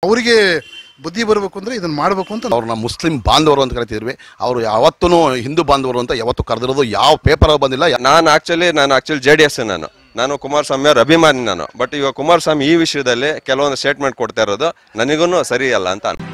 ಅವರಿಗೆ ಬುದ್ಧಿ ಬರಬೇಕು ಅಂದರೆ ಇದನ್ನು ಮಾಡಬೇಕು ಅಂತ ಅವ್ರನ್ನ ಮುಸ್ಲಿಂ ಬಾಂಧವರು ಅಂತ ಕರಿತಿದ್ವಿ ಅವರು ಯಾವತ್ತೂ ಹಿಂದೂ ಬಾಂಧವರು ಅಂತ ಯಾವತ್ತೂ ಕರೆದಿರೋದು ಯಾವ ಪೇಪರ್ ಬಂದಿಲ್ಲ ನಾನು ಆಕ್ಚುಲಿ ನಾನು ಆಕ್ಚುಲಿ ಜೆ ಡಿ ಎಸ್ ನಾನು ನಾನು ಕುಮಾರಸ್ವಾಮಿ ಅವ್ರ ಅಭಿಮಾನಿ ನಾನು ಬಟ್ ಇವಾಗ ಕುಮಾರಸ್ವಾಮಿ ಈ ವಿಷಯದಲ್ಲಿ ಕೆಲವೊಂದು ಸ್ಟೇಟ್ಮೆಂಟ್ ಕೊಡ್ತಾ ಇರೋದು ನನಗೂ ಸರಿ ಅಲ್ಲ ಅಂತ ಅನ್-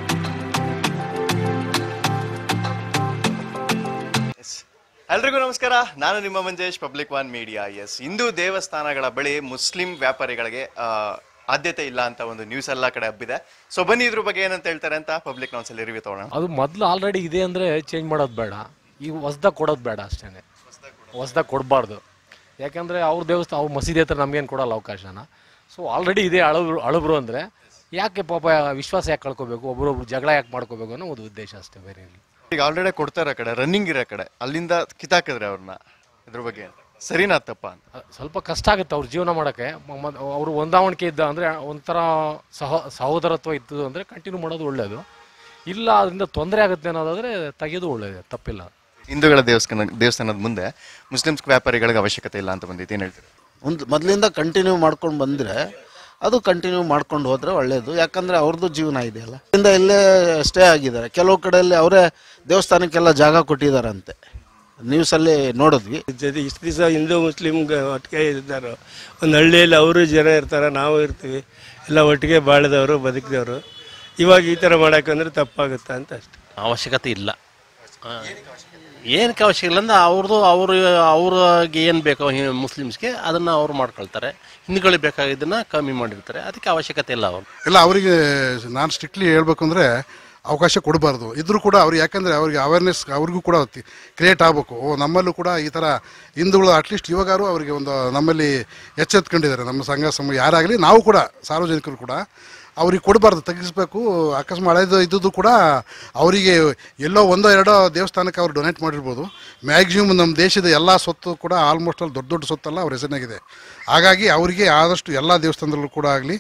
ಎಲ್ರಿಗೂ ನಮಸ್ಕಾರ ನಾನು ನಿಮ್ಮ Manjesh public one media yes Hindu ದೇವಸ್ಥಾನಗಳ ಬಳಿ ಮುಸ್ಲಿಂ ವ್ಯಾಪಾರಿಗಳಿಗೆ ಆ, ಆದ್ಯತೆ ಇಲ್ಲ ಅಂತ ಒಂದು ನ್ಯೂಸ್ ಎಲ್ಲ ಕಡೆ ಹಬ್ಬಿದೆ ಸೊ ಬನ್ನಿ ಇದ್ರ ಬಗ್ಗೆ ಏನಂತ ಹೇಳ್ತಾರೆ ಅಂತ ಪಬ್ಲಿಕ್ ಒಂದ್ಸಲ ರಿವ್ಯೂ ತಗೋಣ ಅದು ಮೊದಲು ಆಲ್ರೆಡಿ ಇದೆ ಅಂದರೆ ಚೇಂಜ್ ಮಾಡೋದು ಬೇಡ ಈಗ ಹೊಸ್ದಾಗ ಕೊಡೋದು ಬೇಡ ಅಷ್ಟೇ ಹೊಸ್ದಾಗ ಕೊಡಬಾರ್ದು ಯಾಕಂದರೆ ಅವ್ರ ದೇವಸ್ಥಾನ ಅವ್ರ ಮಸೀದಿ ಹತ್ರ ನಮಗೇನು ಕೊಡಲ್ಲ ಅವಕಾಶನ ಸೊ ಆಲ್ರೆಡಿ ಇದೆ ಅಳಬ್ರು ಅಳಬ್ರು ಅಂದರೆ ಯಾಕೆ ಪಾಪ ವಿಶ್ವಾಸ ಯಾಕೆ ಕಳ್ಕೊಬೇಕು ಒಬ್ರೊಬ್ರು ಜಗಳ ಯಾಕೆ ಮಾಡ್ಕೋಬೇಕು ಅನ್ನೋ ಒಂದು ಉದ್ದೇಶ ಅಷ್ಟೇ ಬೇರೆ ಇಲ್ಲ ಈಗ ಆಲ್ರೆಡಿ ಕೊಡ್ತಾ ಇರೋ ಕಡೆ ರನ್ನಿಂಗ್ ಇರೋ ಕಡೆ ಅಲ್ಲಿಂದ ಕಿತ್ತಾಕಿದ್ರೆ ಅವ್ರನ್ನ ಇದ್ರ ಬಗ್ಗೆ ಸರಿನಾ ತಪ್ಪ ಅಂತ ಅಹ್, ಸ್ವಲ್ಪ ಕಷ್ಟ ಆಗುತ್ತೆ ಅವ್ರ ಜೀವನ ಮಾಡೋಕ್ಕೆ ಅವರು ಹೊಂದಾವಣಿಕೆ ಇದ್ದ ಅಂದರೆ ಒಂಥರ ಸಹ ಸಹೋದರತ್ವ ಇತ್ತು ಅಂದರೆ ಕಂಟಿನ್ಯೂ ಮಾಡೋದು ಒಳ್ಳೆಯದು ಇಲ್ಲ ಅದರಿಂದ ತೊಂದರೆ ಆಗುತ್ತೆ ಅನ್ನೋದಾದರೆ ತೆಗೆಯೋದು ಒಳ್ಳೆಯದು ತಪ್ಪಿಲ್ಲ ಹಿಂದೂಗಳ ದೇವಸ್ಥಾನ ದೇವಸ್ಥಾನದ ಮುಂದೆ ಮುಸ್ಲಿಮ್ಸ್ ವ್ಯಾಪಾರಿಗಳಿಗೆ ಅವಶ್ಯಕತೆ ಇಲ್ಲ ಅಂತ ಬಂದಿತ್ತು ಏನು ಹೇಳ್ತೀರಿ ಒಂದು ಮೊದಲಿಂದ ಕಂಟಿನ್ಯೂ ಮಾಡ್ಕೊಂಡು ಬಂದರೆ ಅದು ಕಂಟಿನ್ಯೂ ಮಾಡ್ಕೊಂಡು ಹೋದರೆ ಒಳ್ಳೆಯದು ಯಾಕಂದರೆ ಅವ್ರದ್ದು ಜೀವನ ಇದೆಯಲ್ಲ ಇಂದ ಇಲ್ಲೇ ಸ್ಟೇ ಆಗಿದ್ದಾರೆ ಕೆಲವು ಕಡೆಯಲ್ಲಿ ಅವರೇ ದೇವಸ್ಥಾನಕ್ಕೆಲ್ಲ ಜಾಗ ಕೊಟ್ಟಿದ್ದಾರಂತೆ ನ್ಯೂಸಲ್ಲಿ ನೋಡಿದ್ವಿ ಜೊತೆ ಇಷ್ಟು ದಿವಸ ಹಿಂದೂ ಮುಸ್ಲಿಂ ಒಟ್ಟಿಗೆ ಇದ್ದಾರೆ ಒಂದು ಹಳ್ಳಿಯಲ್ಲಿ ಅವರು ಜನ ಇರ್ತಾರೆ ನಾವು ಇರ್ತೀವಿ ಎಲ್ಲ ಒಟ್ಟಿಗೆ ಬಾಳಿದವರು ಬದುಕಿದವರು ಇವಾಗ ಈ ಥರ ಮಾಡೋಕ್ಕಂದ್ರೆ ತಪ್ಪಾಗುತ್ತಾ ಅಂತ ಅಷ್ಟೆ ಅವಶ್ಯಕತೆ ಇಲ್ಲ ಏನಕ್ಕೆ ಅವಶ್ಯಕ ಇಲ್ಲ ಅಂದ್ರೆ ಅವ್ರದ್ದು ಅವರು ಅವ್ರಿಗೆ ಏನು ಬೇಕೋ ಹಿ- ಮುಸ್ಲಿಮ್ಸ್ಗೆ ಅದನ್ನು ಅವ್ರು ಮಾಡ್ಕೊಳ್ತಾರೆ ಹಿಂದೂಗಳಿಗೆ ಬೇಕಾಗಿದ್ದನ್ನ ಕಮ್ಮಿ ಮಾಡಿರ್ತಾರೆ ಅದಕ್ಕೆ ಅವಶ್ಯಕತೆ ಇಲ್ಲ ಅವರು ಇಲ್ಲ ಅವರಿಗೆ ನಾನು ಸ್ಟ್ರಿಕ್ಟ್ಲಿ ಹೇಳ್ಬೇಕು ಅಂದರೆ ಅವಕಾಶ ಕೊಡಬಾರ್ದು ಇದ್ರೂ ಕೂಡ ಅವ್ರು ಯಾಕಂದರೆ ಅವ್ರಿಗೆ ಅವೇರ್ನೆಸ್ ಅವ್ರಿಗೂ ಕೂಡ ಕ್ರಿಯೇಟ್ ಆಗಬೇಕು ಓ ನಮ್ಮಲ್ಲೂ ಕೂಡ ಈ ಥರ ಹಿಂದೂಗಳು ಅಟ್ಲೀಸ್ಟ್ ಇವಾಗಾರು ಅವರಿಗೆ ಒಂದು ನಮ್ಮಲ್ಲಿ ಎಚ್ಚೆತ್ಕೊಂಡಿದ್ದಾರೆ ನಮ್ಮ ಸಂಘ ಸಮ ಯಾರಾಗಲಿ ನಾವು ಕೂಡ ಸಾರ್ವಜನಿಕರು ಕೂಡ ಅವ್ರಿಗೆ ಕೊಡಬಾರ್ದು ತೆಗಿಸ್ಬೇಕು ಅಕಸ್ಮಾತ್ ಹಳೇದು ಇದ್ದದ್ದು ಕೂಡ ಅವರಿಗೆ ಎಲ್ಲೋ ಒಂದೋ ಎರಡೋ ದೇವಸ್ಥಾನಕ್ಕೆ ಅವ್ರು ಡೊನೇಟ್ ಮಾಡಿರ್ಬೋದು ಮ್ಯಾಕ್ಸಿಮಮ್ ನಮ್ಮ ದೇಶದ ಎಲ್ಲ ಸ್ವತ್ತು ಕೂಡ ಆಲ್ಮೋಸ್ಟ್ ಅಲ್ಲಿ ದೊಡ್ಡ ದೊಡ್ಡ ಸ್ವತ್ತೆಲ್ಲ ಅವ್ರ ಹೆಸರಿನಾಗಿದೆ ಹಾಗಾಗಿ ಅವರಿಗೆ ಆದಷ್ಟು ಎಲ್ಲ ದೇವಸ್ಥಾನದಲ್ಲೂ ಕೂಡ ಆಗಲಿ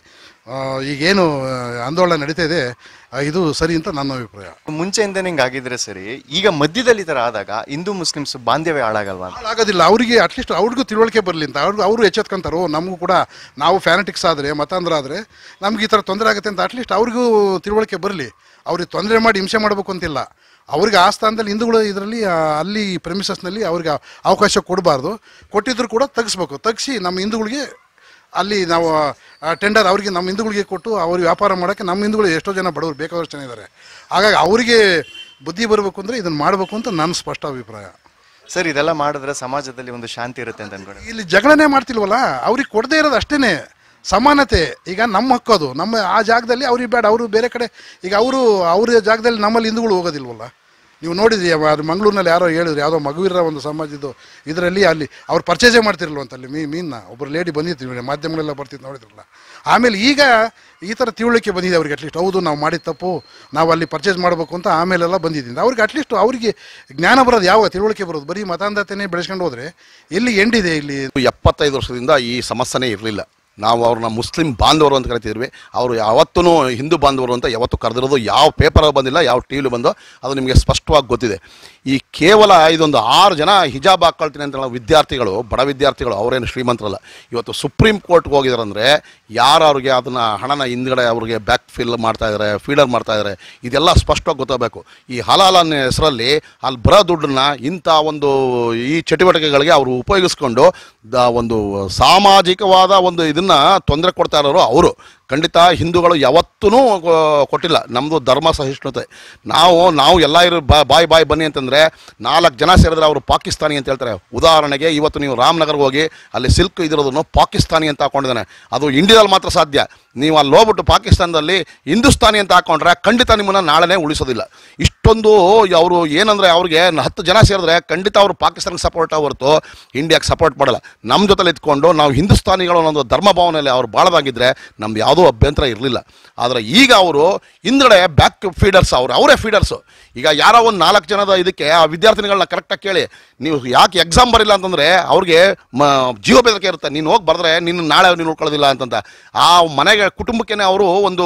ಈಗೇನು ಆ, ಆಂದೋಲನ ನಡೀತಾ ಇದೆ ಆ, ಇದು ಸರಿ ಅಂತ ನನ್ನ ಅಭಿಪ್ರಾಯ ಮುಂಚೆಯಿಂದ ಹಿಂಗೆ ಆಗಿದ್ರೆ ಸರಿ ಈಗ ಮಧ್ಯದಲ್ಲಿ ಈ ಥರ ಆದಾಗ ಹಿಂದೂ ಮುಸ್ಲಿಮ್ಸ್ ಬಾಂಧವ್ಯ ಹಾಳಾಗಲ್ವಾ ಅಂತ ಆಗೋದಿಲ್ಲ ಅವರಿಗೆ ಅಟ್ಲೀಸ್ಟ್ ಅವ್ರಿಗೂ ತಿಳುವಳಿಕೆ ಬರಲಿ ಅಂತ ಅವ್ರಿಗೂ ಅವರು ಎಚ್ಚೆತ್ಕೊಂತಾರೋ ನಮಗೂ ಕೂಡ ನಾವು ಫ್ಯಾನೆಟಿಕ್ಸ್ ಆದರೆ ಮತಾಂಧ್ರ ಆದರೆ ನಮ್ಗೆ ಈ ಥರ ತೊಂದರೆ ಆಗುತ್ತೆ ಅಂತ ಅಟ್ಲೀಸ್ಟ್ ಅವ್ರಿಗೂ ತಿಳುವಳಿಕೆ ಬರಲಿ ಅವ್ರಿಗೆ ತೊಂದರೆ ಮಾಡಿ ಹಿಂಸೆ ಮಾಡಬೇಕು ಅಂತಿಲ್ಲ ಅವ್ರಿಗೆ ಆ ಸ್ಥಾನದಲ್ಲಿ ಹಿಂದೂಗಳು ಇದರಲ್ಲಿ ಅಲ್ಲಿ ಪ್ರೆಮಿಸಸ್ನಲ್ಲಿ ಅವ್ರಿಗೆ ಅವಕಾಶ ಕೊಡಬಾರ್ದು ಕೊಟ್ಟಿದ್ರು ಕೂಡ ತೆಗಿಸ್ಬೇಕು ತೆಗಿಸಿ ನಮ್ಮ ಹಿಂದೂಗಳಿಗೆ ಅಲ್ಲಿ ನಾವು ಟೆಂಡರ್ ಅವರಿಗೆ ನಮ್ಮ ಹಿಂದೂಗಳಿಗೆ ಕೊಟ್ಟು ಅವ್ರಿಗೆ ವ್ಯಾಪಾರ ಮಾಡೋಕ್ಕೆ ನಮ್ಮ ಹಿಂದೂಗಳು ಎಷ್ಟೋ ಜನ ಬಡವರು ಬೇಕಾದಷ್ಟು ಜನ ಇದ್ದಾರೆ ಹಾಗಾಗಿ ಅವರಿಗೆ ಬುದ್ಧಿ ಬರಬೇಕು ಅಂದರೆ ಇದನ್ನು ಮಾಡಬೇಕು ಅಂತ ನನ್ನ ಸ್ಪಷ್ಟ ಅಭಿಪ್ರಾಯ ಸರ್ ಇದೆಲ್ಲ ಮಾಡಿದ್ರೆ ಸಮಾಜದಲ್ಲಿ ಒಂದು ಶಾಂತಿ ಇರುತ್ತೆ ಅಂತ ಅನ್ಕೊಂಡು ಇಲ್ಲಿ ಜಗಳನೇ ಮಾಡ್ತಿಲ್ವಲ್ಲ ಅವ್ರಿಗೆ ಕೊಡದೇ ಇರೋದು ಅಷ್ಟೇನೆ ಸಮಾನತೆ ಈಗ ನಮ್ಮ ಹಕ್ಕು ಅದು ನಮ್ಮ ಆ ಜಾಗದಲ್ಲಿ ಅವ್ರಿಗೆ ಬೇಡ ಅವರು ಬೇರೆ ಕಡೆ ಈಗ ಅವರು ಅವ್ರ ಜಾಗದಲ್ಲಿ ನಮ್ಮಲ್ಲಿ ಹಿಂದೂಗಳು ಹೋಗೋದಿಲ್ವಲ್ಲ ನೀವು ನೋಡಿದ್ರಿ ಅವ- ಅದು ಮಂಗಳೂರಿನಲ್ಲಿ ಯಾರೋ ಹೇಳಿದ್ರು ಯಾವುದೋ ಮಗುವಿರ ಒಂದು ಸಮಾಜದ್ದು ಇದರಲ್ಲಿ ಅಲ್ಲಿ ಅವ್ರು ಪರ್ಚೇಸೇ ಮಾಡ್ತಿರಲ್ವಂತ ಅಲ್ಲಿ ಮೀ ಮೀನ್ನ ಒಬ್ಬರು ಲೇಡಿ ಬಂದಿತ್ತು ನೋಡಿ ಮಾಧ್ಯಮಗಳೆಲ್ಲ ಬರ್ತಿತ್ತು ನೋಡಿದ್ರಲ್ಲ ಆಮೇಲೆ ಈಗ ಈ ಥರ ತಿಳುವಳಿಕೆ ಬಂದಿದೆ ಅವ್ರಿಗೆ ಅಟ್ಲೀಸ್ಟ್ ಹೌದು ನಾವು ಮಾಡಿದ ತಪ್ಪು ನಾವು ಅಲ್ಲಿ ಪರ್ಚೇಸ್ ಮಾಡಬೇಕು ಅಂತ ಆಮೇಲೆಲ್ಲ ಬಂದಿದ್ದೀನಿ ಅವ್ರಿಗೆ ಅಟ್ಲೀಸ್ಟ್ ಅವರಿಗೆ ಜ್ಞಾನ ಬರೋದು ಯಾವ ತಿಳುವಳಿಕೆ ಬರೋದು ಬರೀ ಮತಾಂಧತೆನೇ ಬೆಳೆಸ್ಕೊಂಡು ಹೋದರೆ ಎಲ್ಲಿ ಎಂಡಿದೆ ಇಲ್ಲಿ ಎಪ್ಪತ್ತೈದು ವರ್ಷದಿಂದ ಈ ಸಮಸ್ಯೆನೇ ಇರಲಿಲ್ಲ ನಾವು ಅವ್ರನ್ನ ಮುಸ್ಲಿಂ ಬಾಂಧವರು ಅಂತ ಕರಿತಿದ್ವಿ ಅವರು ಯಾವತ್ತೂ ಹಿಂದೂ ಬಾಂಧವರು ಅಂತ ಯಾವತ್ತೂ ಕರೆದಿರೋದು ಯಾವ ಪೇಪರ್ ಬಂದಿಲ್ಲ ಯಾವ ಟಿ ವಿಲಿ ಬಂದೋ ಅದು ನಿಮಗೆ ಸ್ಪಷ್ಟವಾಗಿ ಗೊತ್ತಿದೆ ಈ ಕೇವಲ ಇದೊಂದು ಆರು ಜನ ಹಿಜಾಬ್ ಹಾಕೊಳ್ತೀನಿ ಅಂತ ಹೇಳೋ ವಿದ್ಯಾರ್ಥಿಗಳು ಬಡ ವಿದ್ಯಾರ್ಥಿಗಳು ಅವರೇನು ಶ್ರೀಮಂತರಲ್ಲ ಇವತ್ತು ಸುಪ್ರೀಂ ಕೋರ್ಟ್ಗೆ ಹೋಗಿದಾರಂದ್ರೆ ಯಾರು ಅವ್ರಿಗೆ ಅದನ್ನು ಹಣನ ಹಿಂದ್ಗಡೆ ಅವ್ರಿಗೆ ಬ್ಯಾಕ್ ಫಿಲ್ ಮಾಡ್ತಾ ಇದ್ದಾರೆ ಫೀಡರ್ ಮಾಡ್ತಾ ಇದ್ದಾರೆ ಇದೆಲ್ಲ ಸ್ಪಷ್ಟವಾಗಿ ಗೊತ್ತಾಗಬೇಕು ಈ ಹಲಾಲ್ ಅನ್ನೋ ಹೆಸರಲ್ಲಿ ಅಲ್ಲಿ ಬರೋ ದುಡ್ಡನ್ನ ಇಂಥ ಒಂದು ಈ ಚಟುವಟಿಕೆಗಳಿಗೆ ಅವರು ಉಪಯೋಗಿಸ್ಕೊಂಡು ದ ಒಂದು ಸಾಮಾಜಿಕವಾದ ಒಂದು ಇದನ್ನ ತೊಂದರೆ ಕೊಡ್ತಾ ಇರೋರು ಅವರು ಖಂಡಿತ ಹಿಂದೂಗಳು ಯಾವತ್ತೂ ಕೊಟ್ಟಿಲ್ಲ ನಮ್ಮದು ಧರ್ಮ ಸಹಿಷ್ಣುತೆ ನಾವು ನಾವು ಎಲ್ಲ ಇರೋ ಬಾ ಬಾಯ್ ಬಾಯ್ ಬನ್ನಿ ಅಂತಂದರೆ ನಾಲ್ಕು ಜನ ಸೇರಿದ್ರೆ ಅವರು ಪಾಕಿಸ್ತಾನಿ ಅಂತ ಹೇಳ್ತಾರೆ ಉದಾಹರಣೆಗೆ ಇವತ್ತು ನೀವು ರಾಮನಗರ್ಗೆ ಹೋಗಿ ಅಲ್ಲಿ ಸಿಲ್ಕ್ ಇದಿರೋದನ್ನು ಪಾಕಿಸ್ತಾನಿ ಅಂತ ಹಾಕೊಂಡಿದ್ದಾನೆ ಅದು ಇಂಡಿಯಾದಲ್ಲಿ ಮಾತ್ರ ಸಾಧ್ಯ ನೀವು ಅಲ್ಲಿ ಹೋಗ್ಬಿಟ್ಟು ಪಾಕಿಸ್ತಾನದಲ್ಲಿ ಹಿಂದೂಸ್ತಾನಿ ಅಂತ ಹಾಕೊಂಡ್ರೆ ಖಂಡಿತ ನಿಮ್ಮನ್ನು ನಾಳೆನೇ ಉಳಿಸೋದಿಲ್ಲ ಇಷ್ಟೊಂದು ಅವರು ಏನಂದರೆ ಅವ್ರಿಗೆ ಹತ್ತು ಜನ ಸೇರಿದ್ರೆ ಖಂಡಿತ ಅವರು ಪಾಕಿಸ್ತಾನಕ್ಕೆ ಸಪೋರ್ಟ್ ಹೊರತು ಇಂಡಿಯಾಗೆ ಸಪೋರ್ಟ್ ಮಾಡಲ್ಲ ನಮ್ಮ ಜೊತೆಲಿ ಇದ್ಕೊಂಡು ನಾವು ಹಿಂದೂಸ್ತಾನಿಗಳು ಅನ್ನೋ ಧರ್ಮ ಭಾವನೆಯಲ್ಲಿ ಅವ್ರು ಬಾಳದಾಗಿದ್ದರೆ ನಮ್ದು ಯಾವುದೂ ಅಭ್ಯಂತರ ಇರಲಿಲ್ಲ ಆದರೆ ಈಗ ಅವರು ಹಿಂದ್ಗಡೆ ಬ್ಯಾಕ್ ಫೀಡರ್ಸ್ ಅವರು ಅವರೇ ಫೀಡರ್ಸು ಈಗ ಯಾರೋ ಒಂದು ನಾಲ್ಕು ಜನದ ಇದಕ್ಕೆ ಆ ವಿದ್ಯಾರ್ಥಿನಿಗಳನ್ನ ಕರೆಕ್ಟಾಗಿ ಕೇಳಿ ನೀವು ಯಾಕೆ ಎಕ್ಸಾಮ್ ಬರಿಲ್ಲ ಅಂತಂದರೆ ಅವ್ರಿಗೆ ಮ ಜೀವ ಬೆದರಿಕೆ ಇರುತ್ತೆ ನೀನು ಹೋಗಿ ಬರೆದ್ರೆ ನಿನ್ನ ನಾಳೆ ನೀನು ಉಳ್ಕೊಳ್ಳೋದಿಲ್ಲ ಅಂತಂತ ಆ ಮನೆಗೆ ಕುಟುಂಬಕ್ಕೇ ಅವರು ಒಂದು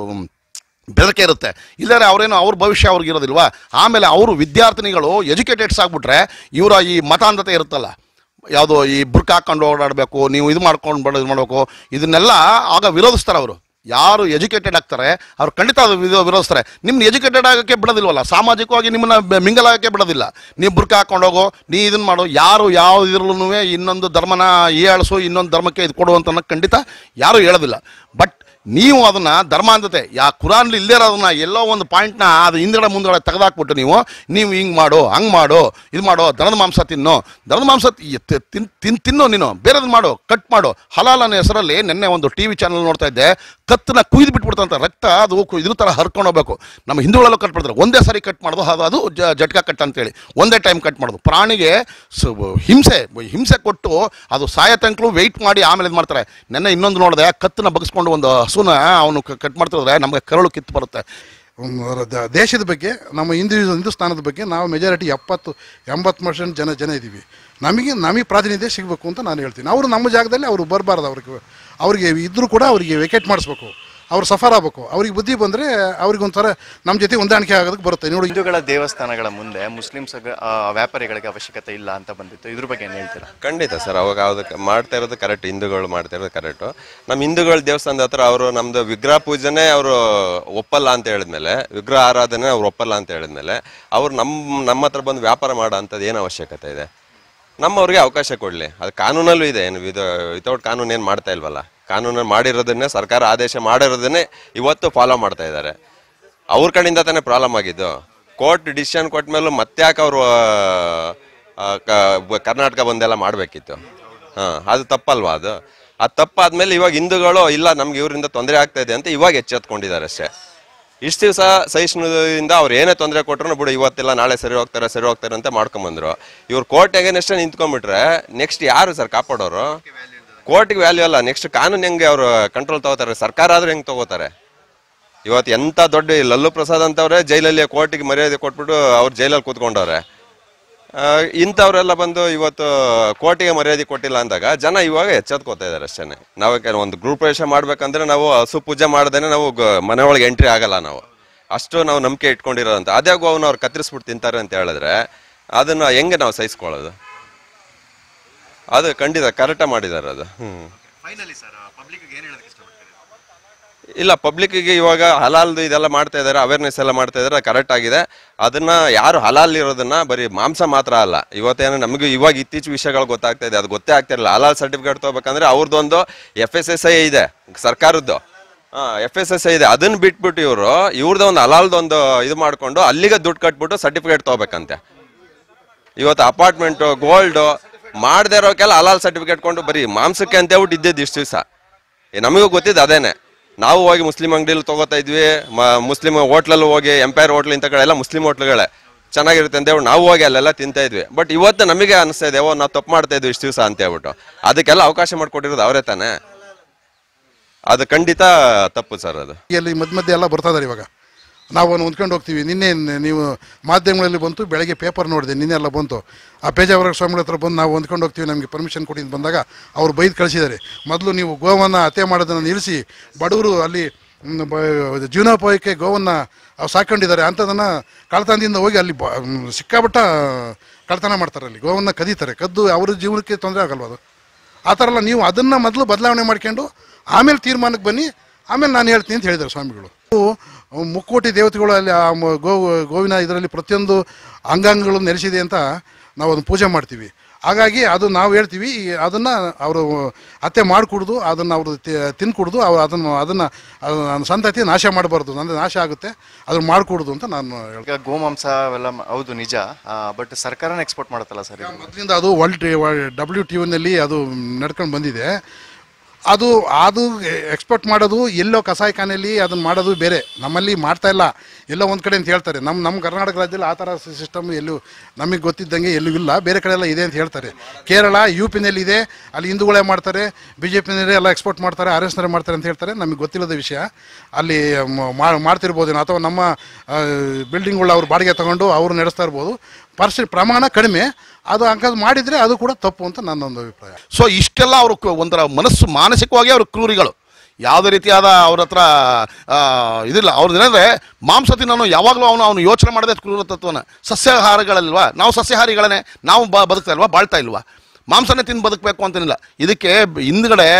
ಬೆದರಿಕೆ ಇರುತ್ತೆ ಇಲ್ಲದ್ರೆ ಅವರೇನು ಅವ್ರ ಭವಿಷ್ಯ ಅವ್ರಿಗೆ ಇರೋದಿಲ್ವಾ ಆಮೇಲೆ ಅವರು ವಿದ್ಯಾರ್ಥಿನಿಗಳು ಎಜುಕೇಟೆಡ್ಸ್ ಆಗಿಬಿಟ್ರೆ ಇವರ ಈ ಮತಾಂಧತೆ ಇರುತ್ತಲ್ಲ ಯಾವುದೋ ಈ ಬುರ್ಕ ಹಾಕೊಂಡು ಓಡಾಡಬೇಕು ನೀವು ಇದು ಮಾಡ್ಕೊಂಡು ಬಡ ಇದು ಮಾಡಬೇಕು ಇದನ್ನೆಲ್ಲ ಆಗ ವಿರೋಧಿಸ್ತಾರೆ ಅವರು ಯಾರು ಎಜುಕೇಟೆಡ್ ಆಗ್ತಾರೆ ಅವ್ರು ಖಂಡಿತ ಅದು ವಿರೋ- ವಿರೋಧಿಸ್ತಾರೆ ನಿಮ್ನ ಎಜುಕೇಟೆಡ್ ಆಗೋಕ್ಕೆ ಬಿಡೋದಿಲ್ವಲ್ಲ ಸಾಮಾಜಿಕವಾಗಿ ನಿಮ್ಮನ್ನ ಬೆ- ಮಿಂಗಲ್ ಆಗೋಕ್ಕೆ ಬಿಡೋದಿಲ್ಲ ನೀವು ಬುರ್ಕ ಹಾಕೊಂಡೋಗು ನೀ ಇದನ್ನ ಮಾಡು ಯಾರು ಯಾವ ಇದ್ರಲ್ಲೂ ಇನ್ನೊಂದು ಧರ್ಮನ ಹೀಯಾಳಿಸು ಇನ್ನೊಂದು ಧರ್ಮಕ್ಕೆ ಇದು ಕೊಡು ಅಂತ ಅನ್ನೋದು ಖಂಡಿತ ಯಾರೂ ಹೇಳೋದಿಲ್ಲ ಬಟ್ ನೀವು ಅದನ್ನ ಧರ್ಮಾಂಧತೆ ಯಾ ಕುರಾನ್ಲಿ ಇಲ್ಲದೇ ಇರೋದನ್ನ ಎಲ್ಲೋ ಒಂದು ಪಾಯಿಂಟ್ನ ಅದು ಹಿಂದ್ಗಡೆ ಮುಂದ್ಗಡೆ ತೆಗೆದಾಕ್ಬಿಟ್ಟು ನೀವು ನೀವು ಹಿಂಗೆ ಮಾಡು ಹಂಗೆ ಮಾಡು ಇದು ಮಾಡು ದನದ ಮಾಂಸ ತಿನ್ನು ದನದ ಮಾಂಸ ತಿ- ತಿ- ತಿನ್ ತಿನ್ ತಿನ್ನು ನೀನು ಬೇರೆದು ಮಾಡು ಕಟ್ ಮಾಡು ಹಲಾಲ್ ಅನ್ನೋ ಹೆಸರಲ್ಲಿ ನಿನ್ನೆ ಒಂದು ಟಿ ವಿ ಚಾನಲ್ ನೋಡ್ತಾ ಇದ್ದೆ ಕತ್ತನ್ನ ಕುಯ್ದು ಬಿಟ್ಬಿಡ್ತಂತ ರಕ್ತ ಅದು ಕು- ಇದ್ರ ಥರ ಹರ್ಕೊಂಡು ಹೋಗ್ಬೇಕು ನಮ್ಮ ಹಿಂದೂಗಳಲ್ಲೂ ಕಟ್ ಮಾಡಿದ್ರೆ ಒಂದೇ ಸಾರಿ ಕಟ್ ಮಾಡೋದು ಅದು ಅದು ಜ- ಜಟ್ಕಾ ಕಟ್ ಅಂತೇಳಿ ಒಂದೇ ಟೈಮ್ ಕಟ್ ಮಾಡೋದು ಪ್ರಾಣಿಗೆ ಸ- ಹಿಂಸೆ ಹಿಂಸೆ ಕೊಟ್ಟು ಅದು ಸಾಯ ತನಕಲೂ ವೆಯ್ಟ್ ಮಾಡಿ ಆಮೇಲೆ ಇದು ಮಾಡ್ತಾರೆ ನೆನ್ನೆ ಇನ್ನೊಂದು ನೋಡಿದೆ ಕತ್ತನ್ನ ಬಗ್ಸ್ಕೊಂಡು ಒಂದು ಹಸುನ ಅವನು ಕಟ್ ಮಾಡ್ತಿದ್ರೆ ನಮಗೆ ಕರಳು ಕಿತ್ತು ಬರುತ್ತೆ ಒಂದು ದ- ದೇಶದ ಬಗ್ಗೆ ನಮ್ಮ ಹಿಂದೂ ಹಿಂದೂಸ್ತಾನದ ಬಗ್ಗೆ ನಾವು ಮೆಜಾರಿಟಿ ಎಪ್ಪತ್ತು ಎಂಬತ್ತು ಪರ್ಸೆಂಟ್ ಜನ ಜನ ಇದ್ದೀವಿ ನಮಗೆ ನಮಗೆ ಪ್ರಾತಿನಿಧ್ಯ ಸಿಗಬೇಕು ಅಂತ ನಾನು ಹೇಳ್ತೀನಿ ಅವರು ನಮ್ಮ ಜಾಗದಲ್ಲಿ ಅವರು ಬರಬಾರ್ದು ಅವ್ರಿಗೆ ಅವರಿಗೆ ಇದ್ದರೂ ಕೂಡ ಅವರಿಗೆ ವೆಕೇಟ್ ಮಾಡಿಸ್ಬೇಕು ಅವ್ರು ಸಫರ್ ಆಗಬೇಕು ಅವ್ರಿಗೆ ಬುದ್ಧಿ ಬಂದರೆ ಅವ್ರಿಗೆ ಒಂಥರ ನಮ್ಮ ಜೊತೆ ಹೊಂದಾಣಿಕೆ ಆಗೋದಕ್ಕೆ ಬರುತ್ತೆ ನೋಡಿ ಹಿಂದೂಗಳ ದೇವಸ್ಥಾನಗಳ ಮುಂದೆ ಮುಸ್ಲಿಮ್ಸ್ ವ್ಯಾಪಾರಿಗಳಿಗೆ ಅವಶ್ಯಕತೆ ಇಲ್ಲ ಅಂತ ಬಂದಿತ್ತು ಇದ್ರ ಬಗ್ಗೆ ಏನು ಹೇಳ್ತೀರಾ ಖಂಡಿತ ಸರ್ ಅವಾಗ ಅದಕ್ಕೆ ಮಾಡ್ತಾ ಇರೋದು ಕರೆಕ್ಟ್ ಹಿಂದೂಗಳು ಮಾಡ್ತಾ ಇರೋದು ಕರೆಕ್ಟು ನಮ್ಮ ಹಿಂದೂಗಳ ದೇವಸ್ಥಾನದ ಹತ್ರ ಅವರು ನಮ್ದು ವಿಗ್ರಹ ಪೂಜೆನೇ ಅವರು ಒಪ್ಪಲ್ಲ ಅಂತ ಹೇಳಿದ್ಮೇಲೆ ವಿಗ್ರಹ ಆರಾಧನೆ ಅವ್ರು ಒಪ್ಪಲ್ಲ ಅಂತ ಹೇಳಿದ್ಮೇಲೆ ಅವ್ರು ನಮ್ಮ ನಮ್ಮ ಹತ್ರ ಬಂದು ವ್ಯಾಪಾರ ಮಾಡೋ ಅಂಥದ್ದು ಏನು ಅವಶ್ಯಕತೆ ಇದೆ ನಮ್ಮವ್ರಿಗೆ ಅವಕಾಶ ಕೊಡಲಿ ಅದು ಕಾನೂನಲ್ಲೂ ಇದೆ ಏನು ಇದು ವಿತೌಟ್ ಕಾನೂನು ಏನು ಮಾಡ್ತಾ ಇಲ್ವಲ್ಲ ಕಾನೂನಲ್ಲಿ ಮಾಡಿರೋದನ್ನೇ ಸರ್ಕಾರ ಆದೇಶ ಮಾಡಿರೋದನ್ನೇ ಇವತ್ತು ಫಾಲೋ ಮಾಡ್ತಾ ಇದ್ದಾರೆ ಅವ್ರ ಕಡೆಯಿಂದ ತಾನೇ ಪ್ರಾಬ್ಲಮ್ ಆಗಿದ್ದು ಕೋರ್ಟ್ ಡಿಸಿಷನ್ ಕೊಟ್ಟ ಮೇಲೂ ಮತ್ತೆ ಯಾಕೆ ಅವರು ಕರ್ನಾಟಕ ಬಂದೆಲ್ಲ ಮಾಡಬೇಕಿತ್ತು ಹಾಂ ಅದು ತಪ್ಪಲ್ವಾ ಅದು ಅದು ತಪ್ಪಾದ್ಮೇಲೆ ಇವಾಗ ಹಿಂದೂಗಳು ಇಲ್ಲ ನಮ್ಗೆ ಇವರಿಂದ ತೊಂದರೆ ಆಗ್ತಾ ಇದೆ ಅಂತ ಇವಾಗ ಎಚ್ಚೆತ್ಕೊಂಡಿದ್ದಾರೆ ಅಷ್ಟೇ ಇಷ್ಟು ದಿವಸ ಸಹಿಷ್ಣುದಿಂದ ಅವ್ರು ಏನೇ ತೊಂದರೆ ಕೊಟ್ಟರು ಬಿಡು ಇವತ್ತೆಲ್ಲ ನಾಳೆ ಸರಿ ಹೋಗ್ತಾರೆ ಸರಿ ಹೋಗ್ತಾರೆ ಅಂತ ಮಾಡ್ಕೊಂಬಂದ್ರು ಇವ್ರು ಕೋರ್ಟ್ ಎಷ್ಟೇ ನಿಂತ್ಕೊಂಡ್ಬಿಟ್ರೆ ನೆಕ್ಸ್ಟ್ ಯಾರು ಸರ್ ಕಾಪಾಡೋರು ಕೋರ್ಟಿಗೆ ವ್ಯಾಲ್ಯೂ ಅಲ್ಲ ನೆಕ್ಸ್ಟ್ ಕಾನೂನು ಹೆಂಗೆ ಅವರು ಕಂಟ್ರೋಲ್ ತಗೋತಾರೆ ಸರ್ಕಾರ ಆದ್ರೂ ಹೆಂಗೆ ತಗೋತಾರೆ ಇವತ್ತು ಎಂತ ದೊಡ್ಡ ಈ ಲಲ್ಲು ಪ್ರಸಾದ್ ಅಂತವ್ರೆ ಜೈಲಲ್ಲಿ ಕೋರ್ಟಿಗೆ ಮರ್ಯಾದೆ ಕೊಟ್ಬಿಟ್ಟು ಅವ್ರು ಜೈಲಲ್ಲಿ ಕೂತ್ಕೊಂಡವ್ರೆ ಆ, ಇಂಥವ್ರೆಲ್ಲ ಬಂದು ಇವತ್ತು ಕೋರ್ಟಿಗೆ ಮರ್ಯಾದೆ ಕೊಟ್ಟಿಲ್ಲ ಅಂದಾಗ ಜನ ಇವಾಗ ಎಚ್ಚೆತ್ಕೋತಾ ಇದಾರೆ ಅಷ್ಟೇ ನಾವು ಯಾಕೆ ಒಂದು ಗ್ರೂಪ್ ಪ್ರವೇಶ ಮಾಡ್ಬೇಕಂದ್ರೆ ನಾವು ಹಸು ಪೂಜೆ ಮಾಡ್ದೇನೆ ನಾವು ಗ- ಮನೆ ಒಳಗೆ ಎಂಟ್ರಿ ಆಗಲ್ಲ ನಾವು ಅಷ್ಟು ನಾವು ನಂಬಿಕೆ ಇಟ್ಕೊಂಡಿರೋದಂತ ಅದೇ ಗೋವನ್ನ ಅವ್ರು ಕತ್ತರಿಸ್ಬಿಟ್ಟು ತಿಂತಾರೆ ಅಂತ ಹೇಳಿದ್ರೆ ಅದನ್ನ ಹೆಂಗೆ ನಾವು ಸಹಿಸ್ಕೊಳ್ಳೋದು ಅದು ಖಂಡಿತ ಕರೆಕ್ಟಾಗಿ ಮಾಡಿದ್ದಾರೆ ಅದು ಹ್ಮ್ ಫೈನಲಿ ಸರ್ ಪಬ್ಲಿಕ್ ಏನು ಹೇಳೋದಕ್ಕೆ ಇಷ್ಟಪಡ್ತೀರಿ ಇಲ್ಲ ಪಬ್ಲಿಕ್ಕಿಗೆ ಇವಾಗ ಹಲಾಲ್ದು ಇದೆಲ್ಲ ಮಾಡ್ತಾ ಇದ್ದಾರೆ ಅವೇರ್ನೆಸ್ ಎಲ್ಲ ಮಾಡ್ತಾ ಇದ್ದಾರೆ ಕರೆಕ್ಟ್ ಆಗಿದೆ ಅದನ್ನ ಯಾರು ಹಲಾಲ್ ಇರೋದನ್ನ ಬರೀ ಮಾಂಸ ಮಾತ್ರ ಅಲ್ಲ ಇವತ್ತೇನು ನಮಗೆ ಇವಾಗ ಇತ್ತೀಚೆಗೆ ವಿಷಯಗಳು ಗೊತ್ತಾಗ್ತಾ ಇದೆ ಅದು ಗೊತ್ತೇ ಆಗ್ತಿರಲಿಲ್ಲ ಹಲಾಲ್ ಸರ್ಟಿಫಿಕೇಟ್ ತಗೋಬೇಕಂದ್ರೆ ಅವ್ರದ್ದೊಂದು ಎಫ್ ಎಸ್ ಎಸ್ ಐ ಇದೆ ಸರ್ಕಾರದ್ದು ಹಾ ಎಫ್ ಎಸ್ ಎಸ್ ಐ ಇದೆ ಅದನ್ನ ಬಿಟ್ಬಿಟ್ಟು ಇವರು ಇವ್ರದ್ದು ಒಂದು ಹಲಾಲ್ದೊಂದು ಇದು ಮಾಡ್ಕೊಂಡು ಅಲ್ಲಿಗೆ ದುಡ್ಡು ಕಟ್ಬಿಟ್ಟು ಸರ್ಟಿಫಿಕೇಟ್ ತಗೋಬೇಕಂತೆ ಇವತ್ತು ಅಪಾರ್ಟ್ಮೆಂಟು ಗೋಲ್ಡು ಮಾಡದೇ ಇರೋಕೆಲ್ಲ ಹಲಾಲ್ ಸರ್ಟಿಫಿಕೇಟ್ ಕೊಂಡು ಬರೀ ಮಾಂಸಕ್ಕೆ ಅಂತ ಹೇಳ್ಬಿಟ್ಟು ಇದ್ದಿದ್ದು ಇಷ್ಟು ದಿವಸ ನಮಗೂ ಗೊತ್ತಿದ್ದು ಅದೇನೆ ನಾವು ಹೋಗಿ ಮುಸ್ಲಿಂ ಅಂಗಡಿಯಲ್ಲಿ ತಗೋತಾ ಇದ್ವಿ ಮ- ಮುಸ್ಲಿಂ ಹೋಟ್ಲಲ್ಲಿ ಹೋಗಿ ಎಂಪೈರ್ ಹೋಟ್ಲ್ ಇಂಥ ಕಡೆ ಎಲ್ಲ ಮುಸ್ಲಿಂ ಹೋಟ್ಲ್ಗಳೇ ಚೆನ್ನಾಗಿರುತ್ತೆ ಅಂತ ಹೇಳ್ಬಿಟ್ಟು ನಾವು ಹೋಗಿ ಅಲ್ಲೆಲ್ಲ ತಿಂತಾ ಇದ್ವಿ ಬಟ್ ಇವತ್ತು ನಮಗೆ ಅನಿಸ್ತಾ ಇದೆ ಓ ನಾವು ತಪ್ಪು ಮಾಡ್ತಾ ಇದ್ವಿ ಇಷ್ಟು ದಿವಸ ಅಂತ ಹೇಳ್ಬಿಟ್ಟು ಅದಕ್ಕೆಲ್ಲ ಅವಕಾಶ ಮಾಡಿಕೊಟ್ಟಿರೋದು ಅವರೇ ತಾನೇ ಅದು ಖಂಡಿತ ತಪ್ಪು ಸರ್ ಅದು ಅಲ್ಲಿ ಮಧ್ಯ ಮಧ್ಯೆ ಎಲ್ಲ ಬರ್ತಾ ಇದಾರೆ ಇವಾಗ ನಾವು ಹೊಂದ್ಕೊಂಡು ಹೋಗ್ತೀವಿ ನಿನ್ನೆ ನ- ನೀವು ಮಾಧ್ಯಮಗಳಲ್ಲಿ ಬಂತು ಬೆಳಗ್ಗೆ ಪೇಪರ್ ನೋಡಿದೆ ನಿನ್ನೆ ಎಲ್ಲ ಬಂತು ಆ ಪೇಜಾವರ ಸ್ವಾಮಿಗಳ ಹತ್ರ ಬಂದು ನಾವು ಹೊಂದ್ಕೊಂಡು ಹೋಗ್ತೀವಿ ನಮಗೆ ಪರ್ಮಿಷನ್ ಕೊಟ್ಟಿದ್ದು ಬಂದಾಗ ಅವ್ರು ಬೈದು ಕಳಿಸಿದ್ದಾರೆ ಮೊದಲು ನೀವು ಗೋವನ್ನು ಹತ್ಯೆ ಮಾಡೋದನ್ನು ನಿಲ್ಲಿಸಿ ಬಡವರು ಅಲ್ಲಿ ಮ್, ಬ- ಜೀವನೋಪಾಯಕ್ಕೆ ಗೋವನ್ನು ಅವ್ರು ಸಾಕೊಂಡಿದ್ದಾರೆ ಅಂಥದನ್ನು ಕಳ್ತನದಿಂದ ಹೋಗಿ ಅಲ್ಲಿ ಬ- ಮ್, ಸಿಕ್ಕಾಪಟ್ಟ ಕಳ್ತನ ಮಾಡ್ತಾರೆ ಅಲ್ಲಿ ಗೋವನ್ನು ಕದೀತಾರೆ ಕದ್ದು ಅವ್ರ ಜೀವನಕ್ಕೆ ತೊಂದರೆ ಆಗಲ್ವ ಅದು ಆ ಥರ ಎಲ್ಲ ನೀವು ಅದನ್ನು ಮೊದಲು ಬದಲಾವಣೆ ಮಾಡ್ಕೊಂಡು ಆಮೇಲೆ ತೀರ್ಮಾನಕ್ಕೆ ಬನ್ನಿ ಆಮೇಲೆ ನಾನು ಹೇಳ್ತೀನಿ ಅಂತ ಹೇಳಿದ್ದಾರೆ ಸ್ವಾಮಿಗಳು ಅವು ಮುಕ್ಕೋಟಿ ದೇವತೆಗಳು ಅಲ್ಲಿ ಆ ಮ- ಗೋ ಗೋವಿನ ಇದರಲ್ಲಿ ಪ್ರತಿಯೊಂದು ಅಂಗಾಂಗಗಳು ನೆಲೆಸಿದೆ ಅಂತ ನಾವು ಅದನ್ನು ಪೂಜೆ ಮಾಡ್ತೀವಿ ಹಾಗಾಗಿ ಅದು ನಾವು ಹೇಳ್ತೀವಿ ಈ ಅದನ್ನು ಅವರು ಹತ್ಯೆ ಮಾಡಿಕೊಡ್ದು ಅದನ್ನು ಅವರು ತಿನ್ಕೊಡ್ದು ಅವ್ರು ಅದನ್ನು ಅದನ್ನು ಅದನ್ನ ಸಂತತಿ ನಾಶ ಮಾಡಬಾರ್ದು ಅಂದರೆ ನಾಶ ಆಗುತ್ತೆ ಅದನ್ನು ಮಾಡಿಕೊಡ್ದು ಅಂತ ನಾನು ಹೇಳ್ತೀನಿ ಈಗ ಗೋಮಾಂಸ ಅವೆಲ್ಲ ಮ- ಹೌದು ನಿಜ ಬಟ್ ಸರ್ಕಾರನ ಎಕ್ಸ್ಪೋರ್ಟ್ ಮಾಡುತ್ತಲ್ಲ ಸರ್ ಇದು ಮೊದಲಿಂದ ಅದು ವರ್ಲ್ಡ್ ಡಬ್ಲ್ಯೂ ಟಿ ನಲ್ಲಿ ಅದು ನಡ್ಕೊಂಡು ಬಂದಿದೆ ಅದು ಅದು ಎಕ್ಸ್ಪೋರ್ಟ್ ಮಾಡೋದು ಎಲ್ಲೋ ಕಸಾಯಿಖಾನೆಯಲ್ಲಿ ಅದನ್ನು ಮಾಡೋದು ಬೇರೆ ನಮ್ಮಲ್ಲಿ ಮಾಡ್ತಾ ಇಲ್ಲ ಎಲ್ಲೋ ಒಂದು ಕಡೆ ಅಂತ ಹೇಳ್ತಾರೆ ನಮ್ಮ ನಮ್ಮ ಕರ್ನಾಟಕ ರಾಜ್ಯದಲ್ಲಿ ಆ ಥರ ಸಿಸ್ಟಮ್ ಎಲ್ಲೂ ನಮಗೆ ಗೊತ್ತಿದ್ದಂಗೆ ಎಲ್ಲೂ ಇಲ್ಲ ಬೇರೆ ಕಡೆ ಎಲ್ಲ ಇದೆ ಅಂತ ಹೇಳ್ತಾರೆ ಕೇರಳ ಯು ಪಿನಲ್ಲಿ ಇದೆ ಅಲ್ಲಿ ಹಿಂದೂಗಳೇ ಮಾಡ್ತಾರೆ ಬಿ ಜೆ ಪಿನಲ್ಲಿ ಎಲ್ಲ ಎಕ್ಸ್ಪೋರ್ಟ್ ಮಾಡ್ತಾರೆ ಆರ್ ಎಸ್ ನರೇ ಮಾಡ್ತಾರೆ ಅಂತ ಹೇಳ್ತಾರೆ ನಮಗೆ ಗೊತ್ತಿಲ್ಲದ ವಿಷಯ ಅಲ್ಲಿ ಮ- ಮಾ- ಮಾಡ್ತಿರ್ಬೋದೇನೋ ಅಥವಾ ನಮ್ಮ ಬಿಲ್ಡಿಂಗ್ಗಳು ಅವ್ರು ಬಾಡಿಗೆ ತಗೊಂಡು ಅವರು ನಡೆಸ್ತಾ ಇರ್ಬೋದು ಪರ್ಸೆ ಪ್ರಮಾಣ ಕಡಿಮೆ ಅದು ಅಂಕದ್ ಮಾಡಿದರೆ ಅದು ಕೂಡ ತಪ್ಪು ಅಂತ ನನ್ನೊಂದು ಅಭಿಪ್ರಾಯ ಸೊ ಇಷ್ಟೆಲ್ಲ ಅವರು ಒಂಥರ ಮನಸ್ಸು ಮಾನಸಿಕವಾಗಿ ಅವರು ಕ್ರೂರಿಗಳು ಯಾವುದೇ ರೀತಿಯಾದ ಅವ್ರ ಹತ್ರ ಆ, ಇದಿಲ್ಲ ಅವ್ರದ್ದು ಏನಂದ್ರೆ ಮಾಂಸ ತಿನ್ನೋನು ಯಾವಾಗಲೂ ಅವನು ಅವನು ಯೋಚನೆ ಮಾಡದೆ ಕ್ರೂರ ತತ್ವನ ಸಸ್ಯಾಹಾರಗಳಲ್ವಾ ನಾವು ಸಸ್ಯಾಹಾರಿಗಳನ್ನೇ ನಾವು ಬ ಬದುಕ್ತಾ ಇಲ್ವಾ ಬಾಳ್ತಾ ಇಲ್ವಾ ಮಾಂಸನೇ ತಿಂದು ಬದುಕಬೇಕು ಅಂತೇನಿಲ್ಲ ಇದಕ್ಕೆ ಬ- ಹಿಂದ್ಗಡೆ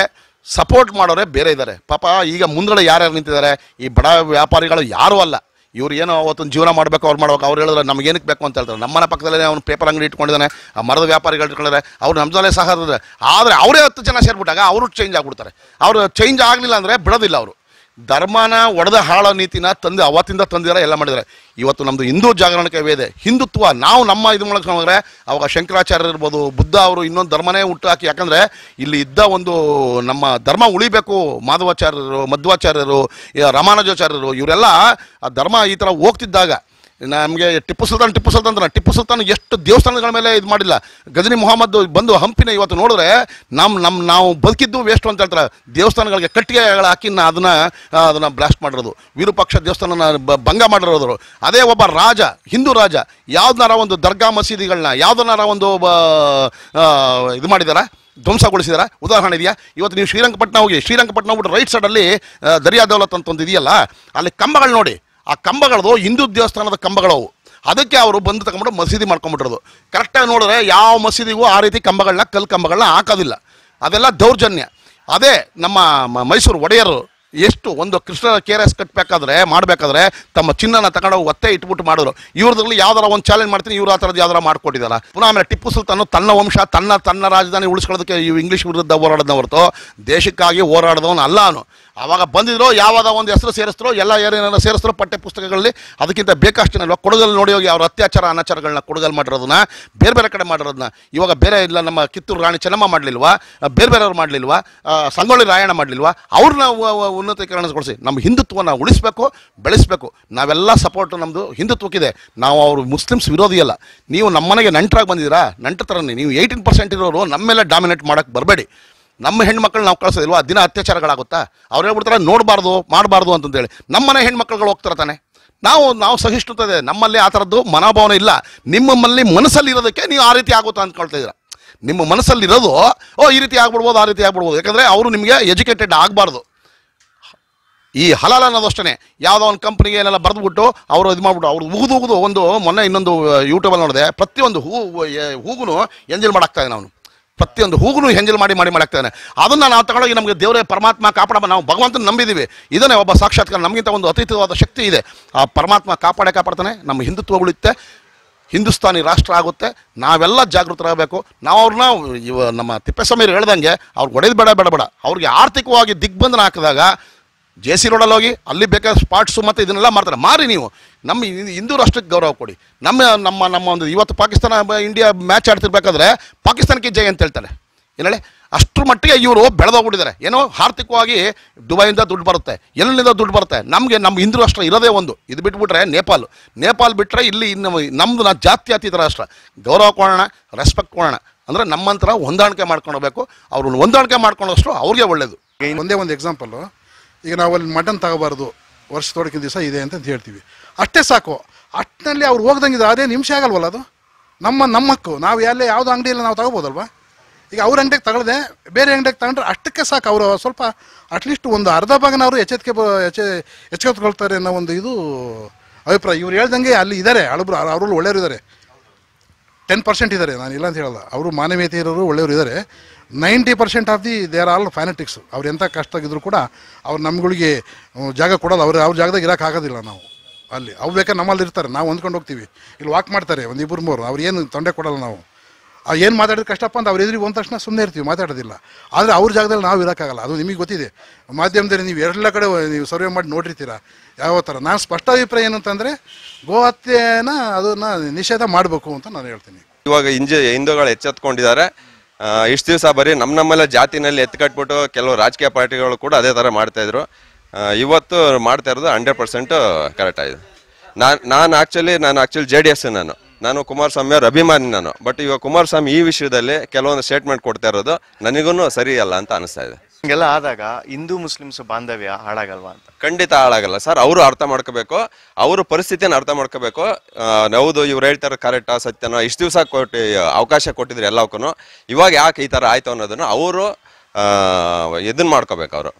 ಸಪೋರ್ಟ್ ಮಾಡೋರೆ ಬೇರೆ ಇದ್ದಾರೆ ಪಾಪ ಈಗ ಮುಂದ್ಗಡೆ ಯಾರ್ಯಾರು ನಿಂತಿದ್ದಾರೆ ಈ ಬಡ ವ್ಯಾಪಾರಿಗಳು ಯಾರೂ ಅಲ್ಲ ಇವ್ರು ಏನೋ ಅವತ್ತೊಂದು ಜೀವನ ಮಾಡಬೇಕು ಅವ್ರು ಮಾಡ್ಬೇಕು ಅವ್ರು ಹೇಳಿದ್ರೆ ನಮ್ಗೆ ಏನಕ್ಕೆ ಬೇಕು ಅಂತ ಹೇಳ್ತಾರೆ ನಮ್ಮನೆ ಪಕ್ಕದಲ್ಲೇ ಅವ್ನು ಪೇಪರ್ ಅಂಗಡಿ ಇಟ್ಕೊಂಡಿದ್ದಾನೆ ಆ ಮರದ ವ್ಯಾಪಾರಿಗಳು ಇಟ್ಕೊಂಡಿದ್ದಾರೆ ಅವ್ರು ನಮ್ದಲ್ಲೇ ಸಹ ಇದ್ದಾರೆ ಆದರೆ ಅವರೇ ಹತ್ತು ಜನ ಸೇರ್ಬಿಟ್ಟಾಗ ಅವರು ಚೇಂಜ್ ಆಗ್ಬಿಡ್ತಾರೆ ಅವರು ಚೇಂಜ್ ಆಗಲಿಲ್ಲ ಅಂದರೆ ಬಿಡೋದಿಲ್ಲ ಅವರು ಧರ್ಮನ ಒಡೆದ ಹಾಳೋ ನೀತಿನ ತಂದು ಅವತ್ತಿಂದ ತಂದಿದ್ದಾರೆ ಎಲ್ಲ ಮಾಡಿದ್ದಾರೆ ಇವತ್ತು ನಮ್ಮದು ಹಿಂದೂ ಜಾಗರಣಕ್ಕೆ ವೇದೆ ಹಿಂದುತ್ವ ನಾವು ನಮ್ಮ ಇದು ಮೂಲಕ ಹೋದರೆ ಅವಾಗ ಶಂಕರಾಚಾರ್ಯ ಇರ್ಬೋದು ಬುದ್ಧ ಅವರು ಇನ್ನೊಂದು ಧರ್ಮನೇ ಹುಟ್ಟು ಹಾಕಿ ಯಾಕಂದರೆ ಇಲ್ಲಿ ಇದ್ದ ಒಂದು ನಮ್ಮ ಧರ್ಮ ಉಳಿಬೇಕು ಮಾಧವಾಚಾರ್ಯರು ಮಧ್ವಾಚಾರ್ಯರು ಈ ರಾಮಾನುಜಾಚಾರ್ಯರು ಇವರೆಲ್ಲ ಆ ಧರ್ಮ ಈ ಥರ ಹೋಗ್ತಿದ್ದಾಗ ನಮಗೆ ಟಿಪ್ಪು ಸುಲ್ತಾನ್ ಟಿಪ್ಪು ಸುಲ್ತಾನ್ ಅಂತಾನೆ ಟಿಪ್ಪು ಸುಲ್ತಾನ್ ಎಷ್ಟು ದೇವಸ್ಥಾನಗಳ ಮೇಲೆ ಇದು ಮಾಡಿಲ್ಲ ಗಜನಿ ಮೊಹಮ್ಮದ್ ಬಂದು ಹಂಪಿನ ಇವತ್ತು ನೋಡಿದ್ರೆ ನಮ್ಮ ನಮ್ಮ ನಾವು ಬದುಕಿದ್ದು ವೇಸ್ಟ್ ಅಂತ ಹೇಳ್ತಾರೆ ದೇವಸ್ಥಾನಗಳಿಗೆ ಕಟ್ಟಿಗೆಗಳ ಹಾಕಿ ನಾ ಅದನ್ನ ಆ, ಅದನ್ನ ಬ್ಲಾಸ್ಟ್ ಮಾಡಿರೋದು ವಿರೂಪಾಕ್ಷ ದೇವಸ್ಥಾನನ ಬ- ಭಂಗ ಮಾಡಿರೋದು ಅದೇ ಒಬ್ಬ ರಾಜ ಹಿಂದೂ ರಾಜ ಯಾವ್ದನ್ನಾರ ಒಂದು ದರ್ಗಾ ಮಸೀದಿಗಳನ್ನ ಯಾವ್ದನ್ನಾರ ಒಂದು ಬ- ಆ, ಇದು ಮಾಡಿದಾರ ಧ್ವಂಸಗೊಳಿಸಿದಾರ ಉದಾಹರಣೆ ಇದೆಯಾ ಇವತ್ತು ನೀವು ಶ್ರೀರಂಗಪಟ್ಟಣ ಹೋಗಿ ಶ್ರೀರಂಗಪಟ್ಟಣ ಹೋಗ್ಬಿಟ್ಟು ರೈಟ್ ಸೈಡಲ್ಲಿ ಆ, ದರಿಯಾ ದೌಲತ್ ಅಂತ ಒಂದು ಇದೆಯಲ್ಲ ಅಲ್ಲಿ ಕಂಬಗಳು ನೋಡಿ ಆ ಕಂಬಗಳದು ಹಿಂದೂ ದೇವಸ್ಥಾನದ ಕಂಬಗಳು ಅವು ಅದಕ್ಕೆ ಅವರು ಬಂದು ತಗೊಂಡ್ಬಿಟ್ಟು ಮಸೀದಿ ಮಾಡ್ಕೊಂಡ್ಬಿಟ್ಟಿರೋದು ಕರೆಕ್ಟಾಗಿ ನೋಡಿದ್ರೆ ಯಾವ ಮಸೀದಿಗೂ ಆ ರೀತಿ ಕಂಬಗಳನ್ನ ಕಲ್ಲು ಕಂಬಗಳನ್ನ ಹಾಕೋದಿಲ್ಲ ಅದೆಲ್ಲ ದೌರ್ಜನ್ಯ ಅದೇ ನಮ್ಮ ಮ- ಮೈಸೂರು ಒಡೆಯರು ಎಷ್ಟು ಒಂದು ಕೃಷ್ಣ ಕೆ ಆರ್ ಎಸ್ ಕಟ್ಟಬೇಕಾದ್ರೆ ಮಾಡಬೇಕಾದ್ರೆ ತಮ್ಮ ಚಿನ್ನನ ತಗೊಂಡೋಗಿ ಒತ್ತೆ ಇಟ್ಬಿಟ್ಟು ಮಾಡಿದ್ರು ಇವ್ರದ್ರಲ್ಲಿ ಯಾವ್ದಾರ ಒಂದು ಚಾಲೆಂಜ್ ಮಾಡ್ತೀನಿ ಇವ್ರು ಆ ಥರದ್ದು ಯಾವ್ದಾರ ಮಾಡ್ಕೊಟ್ಟಿದ್ದಾರೆ ಪುನಃ ಆಮೇಲೆ ಟಿಪ್ಪು ಸುಲ್ತಾನು ತನ್ನ ವಂಶ ತನ್ನ ತನ್ನ ರಾಜಧಾನಿ ಉಳಿಸ್ಕೊಳ್ಳೋದಕ್ಕೆ ಇವು ಇಂಗ್ಲೀಷ್ ವಿರುದ್ಧ ಹೋರಾಡೋದನ್ನ ಹೊರತು ದೇಶಕ್ಕಾಗಿ ಹೋರಾಡದವನು ಅಲ್ಲ ಅವನು ಆವಾಗ ಬಂದಿದ್ರು ಯಾವ್ದೋ ಒಂದು ಹೆಸರು ಸೇರಿಸ್ತರೋ ಎಲ್ಲ ಏನೇನಾರು ಸೇರಿಸ್ತರೋ ಪಠ್ಯ ಪುಸ್ತಕಗಳಲ್ಲಿ ಅದಕ್ಕಿಂತ ಬೇಕಷ್ಟೇನಲ್ವ ಕೊಡಗಲ್ಲಿ ನೋಡಿ ಹೋಗಿ ಅವ್ರ ಅತ್ಯಾಚಾರ ಅನಾಚಾರಗಳನ್ನ ಕೊಡಗಲ್ಲಿ ಮಾಡಿರೋದನ್ನ ಬೇರೆ ಬೇರೆ ಕಡೆ ಮಾಡಿರೋದನ್ನ ಇವಾಗ ಬೇರೆ ಇಲ್ಲ ನಮ್ಮ ಕಿತ್ತೂರು ರಾಣಿ ಚೆನ್ನಮ್ಮ ಮಾಡಲಿಲ್ವಾ ಬೇರೆ ಬೇರೆಯವ್ರು ಮಾಡಲಿಲ್ವಾ ಸಂಗೊಳ್ಳಿ ರಾಯಣ್ಣ ಮಾಡಲಿಲ್ವಾ ಅವ್ರನ್ನ ವ- ವ- ಉನ್ನತೀಕರಣಗೊಳಿಸಿ ನಮ್ಮ ಹಿಂದುತ್ವನ ಉಳಿಸ್ಬೇಕು ಬೆಳೆಸಬೇಕು ನಾವೆಲ್ಲ ಸಪೋರ್ಟ್ ನಮ್ಮದು ಹಿಂದುತ್ವಕ್ಕಿದೆ ನಾವು ಅವರು ಮುಸ್ಲಿಮ್ಸ್ ವಿರೋಧಿ ಅಲ್ಲ ನೀವು ನಮ್ಮನೆಗೆ ನಂಟರಾಗಿ ಬಂದಿದ್ದೀರಾ ನಂಟ ಥರನೇ ನೀವು ಏಯ್ಟೀನ್ ಪರ್ಸೆಂಟ್ ಇರೋರು ನಮ್ಮೆಲ್ಲ ಡಾಮಿನೇಟ್ ಮಾಡೋಕ್ಕೆ ಬರಬೇಡಿ ನಮ್ಮ ಹೆಣ್ಮಕ್ಳು ನಾವು ಕಳ್ಸೋದಿಲ್ವಾ ದಿನ ಅತ್ಯಾಚಾರಗಳಾಗುತ್ತಾ ಅವ್ರು ಹೇಳ್ಬಿಡ್ತಾರೆ ನೋಡಬಾರ್ದು ಮಾಡಬಾರ್ದು ಅಂತಂದೇಳಿ ನಮ್ಮನೆ ಹೆಣ್ಮಕ್ಳುಗಳು ಹೋಗ್ತಾರೆ ತಾನೆ ನಾವು ನಾವು ಸಹಿಷ್ಣುತೆ ಇದೆ ನಮ್ಮಲ್ಲಿ ಆ ಥರದ್ದು ಮನೋಭಾವನೆ ಇಲ್ಲ ನಿಮ್ಮಲ್ಲಿ ಮನಸ್ಸಲ್ಲಿ ಇರೋದಕ್ಕೆ ನೀವು ಆ ರೀತಿ ಆಗುತ್ತಾ ಅಂದ್ಕೊಳ್ತಾ ಇದ್ದೀರಾ ನಿಮ್ಮ ಮನಸ್ಸಲ್ಲಿರೋದು ಓ ಈ ರೀತಿ ಆಗ್ಬಿಡ್ಬೋದು ಆ ರೀತಿ ಆಗ್ಬಿಡ್ಬೋದು ಯಾಕಂದರೆ ಅವರು ನಿಮಗೆ ಎಜುಕೇಟೆಡ್ ಆಗಬಾರ್ದು ಈ ಹಲಾಲ್ ಅನ್ನೋದು ಅಷ್ಟೇ ಯಾವುದೋ ಒಂದು ಕಂಪ್ನಿಗೆ ಏನೆಲ್ಲ ಬರೆದ್ಬಿಟ್ಟು ಅವರು ಇದು ಮಾಡ್ಬಿಟ್ಟು ಅವ್ರು ಉಗಿದು ಉಗಿದು ಒಂದು ಮೊನ್ನೆ ಇನ್ನೊಂದು ಯೂಟ್ಯೂಬಲ್ಲಿ ನೋಡಿದೆ ಪ್ರತಿಯೊಂದು ಹೂ ಹೂಗುನು ಎಂಜಲ್ ಮಾಡಾಕ್ತಾ ಇದ್ದಾನೆ ಅವನು ಪ್ರತಿಯೊಂದು ಹೂಗುನು ಹೆಂಜಲ್ ಮಾಡಿ ಮಾಡಿ ಮಾಡಾಕ್ತಾನೆ ಅದನ್ನು ನಾವು ತಗೊಂಡೋಗಿ ನಮಗೆ ದೇವರೇ ಪರಮಾತ್ಮ ಕಾಪಾಡ ನಾವು ಭಗವಂತನ ನಂಬಿದ್ದೀವಿ ಇದನ್ನೇ ಒಬ್ಬ ಸಾಕ್ಷಾತ್ಕಾರ ನಮಗಿಂತ ಒಂದು ಅತೀತವಾದ ಶಕ್ತಿ ಇದೆ ಆ ಪರಮಾತ್ಮ ಕಾಪಾಡೇ ಕಾಪಾಡ್ತಾನೆ ನಮ್ಮ ಹಿಂದುತ್ವ ಉಳಿಯುತ್ತೆ ಹಿಂದೂಸ್ತಾನಿ ರಾಷ್ಟ್ರ ಆಗುತ್ತೆ ನಾವೆಲ್ಲ ಜಾಗೃತರಾಗಬೇಕು ನಾವು ಅವ್ರನ್ನ ಇವ ನಮ್ಮ ತಿಪ್ಪೇಸ್ವಾಮಿ ಹೇಳ್ದಂಗೆ ಅವ್ರಿಗೆ ಹೊಡೆದು ಬೇಡ ಬೇಡ ಬೇಡ ಅವ್ರಿಗೆ ಆರ್ಥಿಕವಾಗಿ ದಿಗ್ಬಂಧನ ಹಾಕಿದಾಗ ಜೆ ಸಿ ರೋಡಲ್ಲಿ ಹೋಗಿ ಅಲ್ಲಿ ಬೇಕಾದ ಸ್ಪಾಟ್ಸು ಮತ್ತು ಇದನ್ನೆಲ್ಲ ಮಾಡ್ತಾರೆ ಮಾರಿ ನೀವು ನಮ್ಮ ಹಿಂದ್- ಹಿಂದೂ ರಾಷ್ಟ್ರಕ್ಕೆ ಗೌರವ ಕೊಡಿ ನಮ್ಮ ನಮ್ಮ ನಮ್ಮ ಒಂದು ಇವತ್ತು ಪಾಕಿಸ್ತಾನ ಬ- ಇಂಡಿಯಾ ಮ್ಯಾಚ್ ಆಡ್ತಿರ್ಬೇಕಾದ್ರೆ ಪಾಕಿಸ್ತಾನಕ್ಕೆ ಜೈ ಅಂತ ಹೇಳ್ತಾರೆ ಏನೇಳಿ ಅಷ್ಟ್ರ ಮಟ್ಟಿಗೆ ಇವರು ಬೆಳೆದೋಗ್ಬಿಟ್ಟಿದ್ದಾರೆ ಏನೋ ಆರ್ಥಿಕವಾಗಿ ದುಬೈಯಿಂದ ದುಡ್ಡು ಬರುತ್ತೆ ಎಲ್ಲಿಂದ ದುಡ್ಡು ಬರುತ್ತೆ ನಮಗೆ ನಮ್ಮ ಹಿಂದೂ ರಾಷ್ಟ್ರ ಇರೋದೇ ಒಂದು ಇದು ಬಿಟ್ಬಿಟ್ರೆ ನೇಪಾಲ್ ನೇಪಾಲ್ ಬಿಟ್ಟರೆ ಇಲ್ಲಿ ಇನ್ನು ನಮ್ಮದು ನಾ ಜಾತ್ಯತೀತ ರಾಷ್ಟ್ರ ಗೌರವ ಕೊಡೋಣ ರೆಸ್ಪೆಕ್ಟ್ ಕೊಡೋಣ ಅಂದರೆ ನಮ್ಮಂತರ ಹೊಂದಾಣಿಕೆ ಮಾಡ್ಕೊಳ್ಬೇಕು ಅವ್ರನ್ನ ಹೊಂದಾಣಿಕೆ ಮಾಡ್ಕೊಂಡಷ್ಟು ಅವ್ರಿಗೆ ಒಳ್ಳೇದು ಒಂದೇ ಒಂದು ಎಕ್ಸಾಂಪಲ್ಲು ಈಗ ನಾವು ಅಲ್ಲಿ ಮಟನ್ ತಗೋಬಾರ್ದು ವರ್ಷದೊಳಗಿನ ದಿವಸ ಇದೆ ಅಂತ ಹೇಳ್ತೀವಿ ಅಷ್ಟೇ ಸಾಕು ಅಟ್ಟಿನಲ್ಲಿ ಅವ್ರು ಹೋಗ್ದಂಗಿದೆ ಅದೇ ನಿಮಿಷ ಆಗಲ್ವಲ್ಲ ಅದು ನಮ್ಮ ನಮ್ಮ ಹಕ್ಕು ನಾವು ಎಲ್ಲೇ ಯಾವುದೋ ಅಂಗಡಿಯಲ್ಲಿ ನಾವು ತಗೋಬೋದಲ್ವಾ ಈಗ ಅವ್ರ ಅಂಗಡಿಗೆ ತಗೊಳ್ದೆ ಬೇರೆ ಅಂಗಡಿಗೆ ತಗೊಂಡ್ರೆ ಅಷ್ಟಕ್ಕೆ ಸಾಕು ಅವರು ಸ್ವಲ್ಪ ಅಟ್ಲೀಸ್ಟ್ ಒಂದು ಅರ್ಧ ಭಾಗನವರು ಎಚ್ಚೆತ್ಕೆ ಎಚ್ಚೆ ಎಚ್ಚೆತ್ಕೊಳ್ತಾರೆ ಅನ್ನೋ ಒಂದು ಇದು ಅಭಿಪ್ರಾಯ ಇವ್ರು ಹೇಳ್ದಂಗೆ ಅಲ್ಲಿ ಇದ್ದಾರೆ ಹಳಬ್ರು ಅವ್ರಲ್ಲಿ ಒಳ್ಳೆಯವರು ಇದ್ದಾರೆ ಟೆನ್ ಪರ್ಸೆಂಟ್ ಇದ್ದಾರೆ ನಾನು ಇಲ್ಲ ಅಂತ ಹೇಳಲ್ಲ ಅವರು ಮಾನವೀಯತೆ ಇರೋರು ಒಳ್ಳೆಯವರು ಇದ್ದಾರೆ ninety percent of the they are all fanatics ಅವ್ರು ಎಂಥ ಕಷ್ಟ ಆಗಿದ್ರು ಕೂಡ ಅವ್ರು ನಮ್ಗಳಿಗೆ ಹ್ಮ್, ಜಾಗ ಕೊಡೋದು ಅವ್ರು ಅವ್ರ ಜಾಗದಾಗ ಇರೋಕ್ಕಾಗೋದಿಲ್ಲ ನಾವು ಅಲ್ಲಿ ಅವ್ರು ಬೇಕಾದ್ರೆ ನಮ್ಮಲ್ಲಿ ಇರ್ತಾರೆ ನಾವು ಹೊಂದ್ಕೊಂಡು ಹೋಗ್ತೀವಿ ಇಲ್ಲಿ ವಾಕ್ ಮಾಡ್ತಾರೆ ಒಂದು ಇಬ್ಬರು ಮೂರು ಅವ್ರು ಏನು ತೊಂದರೆ ಕೊಡಲ್ಲ ನಾವು ಆ ಏನು ಮಾತಾಡಿದ್ರೆ ಕಷ್ಟಪ್ಪ ಅಂತ ಅವ್ರ ಎದುರಿಗೆ ಬಂದ ತಕ್ಷಣ ಸುಮ್ಮನೆ ಇರ್ತೀವಿ ಮಾತಾಡೋದಿಲ್ಲ ಆದರೆ ಅವ್ರ ಜಾಗದಲ್ಲಿ ನಾವು ಇರೋಕ್ಕಾಗಲ್ಲ ಅದು ನಿಮಗೆ ಗೊತ್ತಿದೆ ಮಾಧ್ಯಮದಲ್ಲಿ ನೀವು ಎಲ್ಲ ಕಡೆ ನೀವು ಸರ್ವೆ ಮಾಡಿ ನೋಡಿರ್ತೀರ ಯಾವ ಥರ ನಾನು ಸ್ಪಷ್ಟ ಅಭಿಪ್ರಾಯ ಏನಂತಂದರೆ ಗೋ ಹತ್ಯೆನ ಅದನ್ನು ನಿಷೇಧ ಮಾಡಬೇಕು ಅಂತ ನಾನು ಹೇಳ್ತೀನಿ ಇವಾಗ ಇಂಜ ಹಿಂದೂಗಳು ಎಚ್ಚೆತ್ಕೊಂಡಿದ್ದಾರೆ ಇಷ್ಟು ದಿವಸ ಬರೀ ನಮ್ಮ ನಮ್ಮೆಲ್ಲ ಜಾತಿನಲ್ಲಿ ಎತ್ಕಟ್ಬಿಟ್ಟು ಕೆಲವು ರಾಜಕೀಯ ಪಾರ್ಟಿಗಳು ಕೂಡ ಅದೇ ಥರ ಮಾಡ್ತಾ ಇದ್ರು ಆ, ಇವತ್ತು ಮಾಡ್ತಾ ಇರೋದು ಹಂಡ್ರೆಡ್ ಪರ್ಸೆಂಟ್ ಕರೆಕ್ಟ್ ಆಗಿದೆ ನಾನು ನಾನು ಆ್ಯಕ್ಚುಲಿ ನಾನು ಆ್ಯಕ್ಚುಲಿ ಜೆ ಡಿ ಎಸ್ ನಾನು ನಾನು ಕುಮಾರಸ್ವಾಮಿ ಅವ್ರ ಅಭಿಮಾನಿ ನಾನು ಬಟ್ ಇವಾಗ ಕುಮಾರಸ್ವಾಮಿ ಈ ವಿಷಯದಲ್ಲಿ ಕೆಲವೊಂದು ಸ್ಟೇಟ್ಮೆಂಟ್ ಕೊಡ್ತಾ ಇರೋದು ನನಗೂ ಸರಿ ಅಲ್ಲ ಅಂತ ಅನಿಸ್ತಾ ಇದೆ ಹಿಂಗೆಲ್ಲ ಆದಾಗ ಹಿಂದೂ ಮುಸ್ಲಿಮ್ಸ್ ಬಾಂಧವ್ಯ ಹಾಳಾಗಲ್ವಾ ಅಂತ ಖಂಡಿತ ಹಾಳಾಗಲ್ಲ ಸರ್ ಅವರು ಅರ್ಥ ಮಾಡ್ಕೋಬೇಕು ಅವರು ಪರಿಸ್ಥಿತಿಯನ್ನು ಅರ್ಥ ಮಾಡ್ಕೋಬೇಕು ಆ, ಹೌದು ಇವ್ರು ಹೇಳ್ತಾರೆ ಕರೆಕ್ಟಾ ಸತ್ಯನೋ ಇಷ್ಟು ದಿವಸ ಕೊಟ್ಟು ಅವಕಾಶ ಕೊಟ್ಟಿದ್ರು ಎಲ್ಲಕ್ಕೂ ಇವಾಗ ಯಾಕೆ ಈ ಥರ ಆಯ್ತು ಅನ್ನೋದನ್ನು ಅವರು ಇದನ್ನ ಮಾಡ್ಕೋಬೇಕು ಅವರು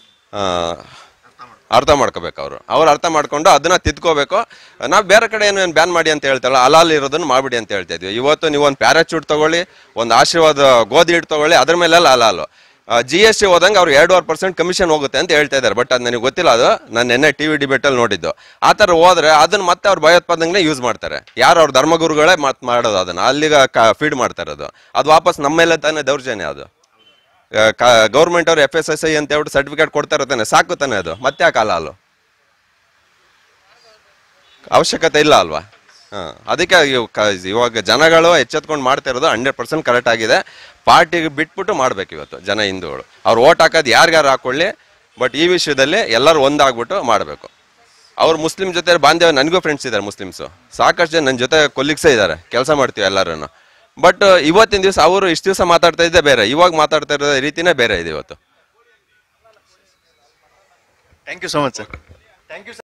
ಅರ್ಥ ಮಾಡ್ಕೋಬೇಕು ಅವರು ಅವ್ರು ಅರ್ಥ ಮಾಡ್ಕೊಂಡು ಅದನ್ನ ತಿದ್ಕೋಬೇಕು ನಾವು ಬೇರೆ ಕಡೆ ಏನು ಬ್ಯಾನ್ ಮಾಡಿ ಅಂತ ಹೇಳ್ತಾರಲ್ಲ ಅಲಾಲ್ ಇರೋದನ್ನ ಮಾಡ್ಬಿಡಿ ಅಂತ ಹೇಳ್ತಾ ಇದ್ವಿ ಇವತ್ತು ನೀವು ಒಂದು ಪ್ಯಾರಾಚೂಟ್ ತಗೊಳ್ಳಿ ಒಂದು ಆಶೀರ್ವಾದ ಗೋಧಿ ಹಿಟ್ಟು ತಗೊಳ್ಳಿ ಅದ್ರ ಮೇಲೆಲ್ಲ ಅಲಾಲು ಜಿ ಎಸ್ ಟಿ ಹೋದಂಗೆ ಅವ್ರು ಎರಡೂವರೆ ಪರ್ಸೆಂಟ್ ಕಮಿಷನ್ ಹೋಗುತ್ತೆ ಅಂತ ಹೇಳ್ತಾ ಇದ್ದಾರೆ ಬಟ್ ಅದು ನನಗೆ ಗೊತ್ತಿಲ್ಲ ಅದು ನಾನು ನೆನ್ನೆ ಟಿ ವಿ ಡಿಬೇಟಲ್ಲಿ ನೋಡಿದ್ದು ಆ ಥರ ಹೋದ್ರೆ ಅದನ್ನ ಮತ್ತೆ ಅವ್ರು ಭಯೋತ್ಪಾದನೆಗೆ ಯೂಸ್ ಮಾಡ್ತಾರೆ ಯಾರು ಅವ್ರ ಧರ್ಮಗುರುಗಳೇ ಮಾತ್ ಮಾಡೋದು ಅದನ್ನ ಅಲ್ಲಿಗ ಫೀಡ್ ಮಾಡ್ತಾ ಇರೋದು ಅದು ವಾಪಸ್ ನಮ್ಮ ಮೇಲೆ ತಾನೇ ದೌರ್ಜನ್ಯ ಅದು ಗೌರ್ಮೆಂಟ್ ಅವ್ರು ಎಫ್ ಎಸ್ ಎಸ್ ಐ ಅಂತ ಹೇಳ್ಬಿಟ್ಟು ಸರ್ಟಿಫಿಕೇಟ್ ಕೊಡ್ತಾ ಇರ್ತಾನೆ ಸಾಕು ತಾನೆ ಅದು ಮತ್ತೆ ಯಾಕೆ ಅಲ್ಲ ಅಲ್ಲೂ ಅವಶ್ಯಕತೆ ಇಲ್ಲ ಅಲ್ವಾ ಹಾಂ ಅದಕ್ಕೆ ಇವ್ ಕ- ಇವಾಗ ಜನಗಳು ಎಚ್ಚೆತ್ಕೊಂಡು ಮಾಡ್ತಾ ಇರೋದು ಹಂಡ್ರೆಡ್ ಪರ್ಸೆಂಟ್ ಕರೆಕ್ಟ್ ಆಗಿದೆ ಪಾರ್ಟಿಗೆ ಬಿಟ್ಬಿಟ್ಟು ಮಾಡ್ಬೇಕು ಇವತ್ತು ಜನ ಹಿಂದೂಗಳು ಅವ್ರು ಓಟ್ ಹಾಕೋದು ಯಾರ್ಯಾರು ಹಾಕೊಳ್ಳಿ ಬಟ್ ಈ ವಿಷಯದಲ್ಲಿ ಎಲ್ಲರೂ ಒಂದಾಗ್ಬಿಟ್ಟು ಮಾಡಬೇಕು ಅವ್ರು ಮುಸ್ಲಿಂ ಜೊತೆ ಬಾಂಧವ್ಯ ನನಗೂ ಫ್ರೆಂಡ್ಸ್ ಇದ್ದಾರೆ ಮುಸ್ಲಿಮ್ಸು ಸಾಕಷ್ಟು ಜನ ನನ್ನ ಜೊತೆ ಕೊಲ್ಲಿಗ್ಸೇ ಇದ್ದಾರೆ ಕೆಲಸ ಮಾಡ್ತೀವಿ ಎಲ್ಲರೂ ಬಟ್ ಇವತ್ತಿನ ದಿವಸ ಅವರು ಇಷ್ಟು ದಿವಸ ಮಾತಾಡ್ತಾ ಇದ್ದೇ ಬೇರೆ ಇವಾಗ ಮಾತಾಡ್ತಾ ಇರೋ ರೀತಿನೇ ಬೇರೆ ಇದೆ ಇವತ್ತು thank you so much sir thank you